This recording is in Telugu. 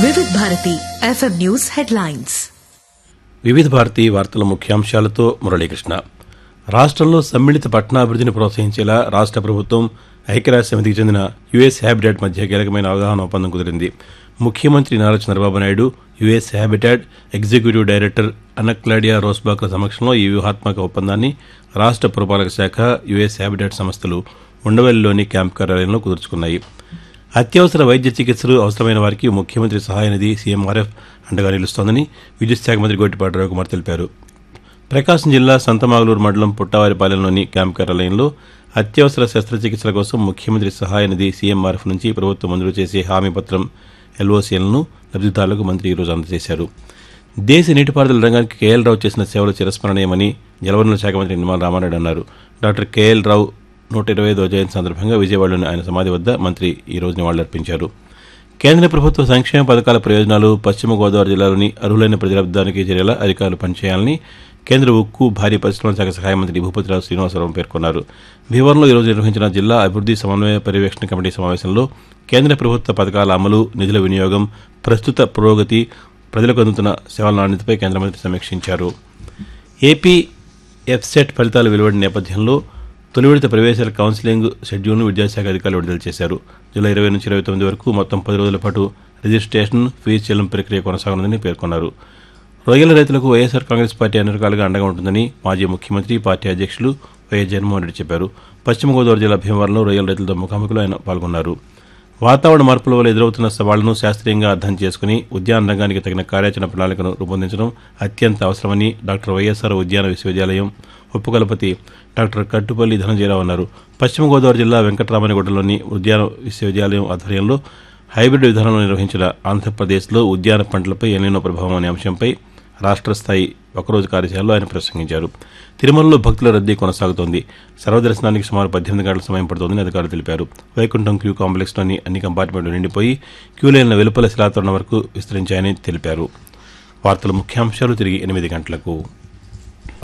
వివిధ భారతి ఎఫ్ఎం న్యూస్ హెడ్లైన్స్ వివిధ భారతి వార్తల ముఖ్యాంశాలతో మురళీకృష్ణ రాష్ట్రంలో సమ్మిళిత పట్టణాభివృద్ధిని ప్రోత్సహించేలా రాష్ట్ర ప్రభుత్వం ఐక్యరాజ్య సమితికి చెందిన యుఎస్ హ్యాబిటాట్ మధ్య కీలకమైన అవగాహన ఒప్పందం కుదిరింది ముఖ్యమంత్రి Nara Chandrababu Naidu US Habitat executive director Anaclaudia రోస్బాక్ల సమక్షంలో ఈ వ్యూహాత్మక ఒప్పందాన్ని రాష్ట్ర పురపాలక శాఖ యుఎస్ హ్యాబిటాట్ సంస్థలు ఉండవల్లిలోని క్యాంప్ కార్యాలయంలో కుదుర్చుకున్నాయి అత్యవసర వైద్య చికిత్సలు అవసరమైన వారికి ముఖ్యమంత్రి సహాయ నిధి సీఎంఆర్ఎఫ్ అండగా నిలుస్తోందని విద్యుత్ శాఖ మంత్రి గొట్టిపాటి రవికుమార్ తెలిపారు ప్రకాశం జిల్లా సంతమాగలూరు మండలం పుట్టావారిపాలెంలోని క్యాంప్ కార్యాలయంలో అత్యవసర శస్త్రచికిత్సల కోసం ముఖ్యమంత్రి సహాయ నిధి సీఎంఆర్ఎఫ్ నుంచి ప్రభుత్వం మంజూరు చేసే హామీ పత్రం ఎల్ఓసీలను లబ్దిదారులకు మంత్రి ఈరోజు అందజేశారు దేశ నీటిపారుదల రంగానికి కేఎల్ రావు చేసిన సేవలు చిరస్మరణీయమని జలవనరుల శాఖ మంత్రి నిమ్మల రామారెడ్డి అన్నారు డాక్టర్ కేఎల్ రావు నూట ఇరవై ఐదో జయంతి సందర్భంగా విజయవాడలోని ఆయన సమాధి వద్ద మంత్రి ఈ రోజు నివాళులర్పించారు కేంద్ర ప్రభుత్వ సంక్షేమ పథకాల ప్రయోజనాలు పశ్చిమ గోదావరి జిల్లాలోని అర్హులైన ప్రజలబ్దానికి చేరేలా అధికారులు పనిచేయాలని కేంద్ర ఉక్కు భారీ పరిశ్రమల శాఖ సహాయ మంత్రి భూపతిరావు శ్రీనివాసరావు పేర్కొన్నారు భీవరంలో ఈరోజు నిర్వహించిన జిల్లా అభివృద్ది సమన్వయ పర్యవేక్షణ కమిటీ సమావేశంలో కేంద్ర ప్రభుత్వ పథకాల అమలు నిధుల వినియోగం ప్రస్తుత పురోగతి ప్రజలకు అందుతున్న సేవల నాణ్యతపై కేంద్ర మంత్రి సమీక్షించారు ఏపీ ఎఫ్సెట్ ఫలితాలు వెలువడిన నేపథ్యంలో తొలి విడత ప్రవేశాల కౌన్సిలింగ్ షెడ్యూల్ను విద్యాశాఖ అధికారులు విడుదల చేశారు జూలై ఇరవై నుంచి ఇరవై తొమ్మిది వరకు మొత్తం పది రోజుల పాటు రిజిస్ట్రేషన్ ఫీజు చెల్లింపు ప్రక్రియ కొనసాగనుందని పేర్కొన్నారు రొయ్యల రైతులకు వైఎస్ఆర్ కాంగ్రెస్ పార్టీ అన్ని రకాలుగా అండగా ఉంటుందని మాజీ ముఖ్యమంత్రి పార్టీ అధ్యక్షులు వైఎస్ జగన్మోహన్ రెడ్డి చెప్పారు పశ్చిమ గోదావరి జిల్లా భీమవరంలో రొయ్యల రైతులతో ముఖాముఖిలో ఆయన పాల్గొన్నారు వాతావరణ మార్పుల వల్ల ఎదురవుతున్న సవాళ్లను శాస్త్రీయంగా అర్థం చేసుకుని ఉద్యాన రంగానికి తగిన కార్యాచరణ ప్రణాళికను రూపొందించడం అత్యంత అవసరమని డాక్టర్ వైఎస్ఆర్ ఉద్యాన విశ్వవిద్యాలయం ఉపకులపతి డాక్టర్ కట్టుపల్లి ధనంజయరావు అన్నారు పశ్చిమ గోదావరి జిల్లా వెంకటరామనగూడలోని ఉద్యాన విశ్వవిద్యాలయం ఆధ్వర్యంలో హైబ్రిడ్ విధానంలో నిర్వహించిన ఆంధ్రప్రదేశ్లో ఉద్యాన పంటలపై ఎన్నెన్నో ప్రభావం అనే అంశంపై రాష్ట్ర స్థాయి ఒకరోజు కార్యశాలలో ఆయన ప్రసంగించారు తిరుమలలో భక్తుల రద్దీ కొనసాగుతోంది సర్వదర్శనానికి సుమారు పద్దెనిమిది గంటల సమయం పడుతోందని అధికారులు తెలిపారు వైకుంఠం క్యూ కాంప్లెక్స్లోని అన్ని కంపార్ట్మెంట్లు నిండిపోయి క్యూ లైన్ల వెలుపల శిలాతోరణం వరకు విస్తరించాయని తెలిపారు వార్తల ముఖ్యాంశాలు తిరిగి ఎనిమిది గంటలకు